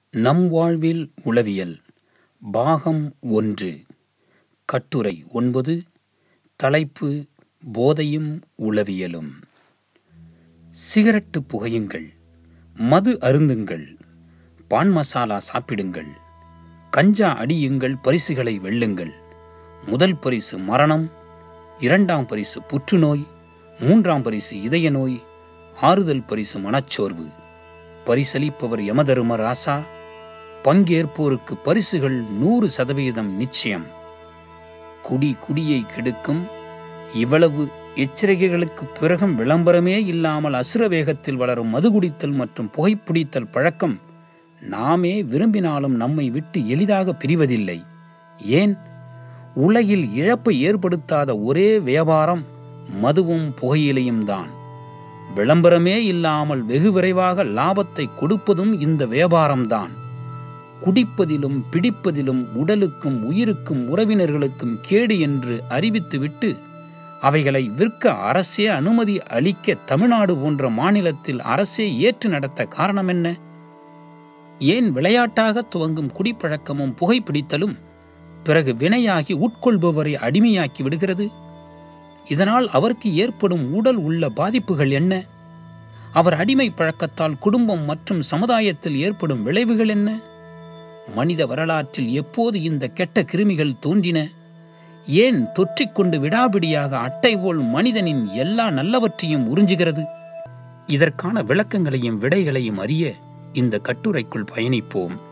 நம் வாழ்வில் உளவியல் பாகம் ஒன்று கட்டுரை ஒன்பது தலைப்பு போதையும் உளவியலும் சிகரெட்டு புகையுங்கள் மது அருந்துங்கள் பான் மசாலா சாப்பிடுங்கள் கஞ்சா அடியுங்கள் பரிசுகளை வெல்லுங்கள் முதல் பரிசு மரணம் இரண்டாம் பரிசு புற்றுநோய் மூன்றாம் பரிசு இதய நோய் ஆறுதல் பரிசு மனச்சோர்வு பரிசளிப்பவர் யமதரும ராசா பங்கேற்போருக்கு பரிசுகள் நூறு சதவீதம் நிச்சயம் குடி குடியை கெடுக்கும் இவ்வளவு எச்சரிக்கைகளுக்கு பிறகும் விளம்பரமே இல்லாமல் அசுர வேகத்தில் வளரும் மது குடித்தல் மற்றும் புகைப்பிடித்தல் பழக்கம் நாமே விரும்பினாலும் நம்மை விட்டு எளிதாக பிரிவதில்லை ஏன் உலகில் இழப்பை ஏற்படுத்தாத ஒரே வியாபாரம் மதுவும் புகையிலையும் தான் விளம்பரமே இல்லாமல் வெகு விரைவாக லாபத்தை கொடுப்பதும் இந்த வியாபாரம்தான் குடிப்பதிலும் பிடிப்பதிலும் உடலுக்கும் உயிருக்கும் உறவினர்களுக்கும் கேடு என்று அறிவித்துவிட்டு அவைகளை விற்க அரசே அனுமதி அளிக்க தமிழ்நாடு போன்ற மாநிலத்தில் அரசே ஏற்று நடத்த காரணம் என்ன ஏன் விளையாட்டாக துவங்கும் குடிப்பழக்கமும் புகைப்பிடித்தலும் பிறகு வினையாகி உட்கொள்பவரை அடிமையாக்கி விடுகிறது இதனால் அவருக்கு ஏற்படும் உடல் உள்ள பாதிப்புகள் என்ன அவர் அடிமை பழக்கத்தால் குடும்பம் மற்றும் சமுதாயத்தில் ஏற்படும் விளைவுகள் என்ன மனித வரலாற்றில் எப்போது இந்த கெட்ட கிருமிகள் தோன்றின ஏன் தொற்றிக்கொண்டு விடாபிடியாக அட்டை போல் மனிதனின் எல்லா நல்லவற்றையும் உறிஞ்சுகிறது இதற்கான விளக்கங்களையும் விடைகளையும் அறிய இந்த கட்டுரைக்குள் பயணிப்போம்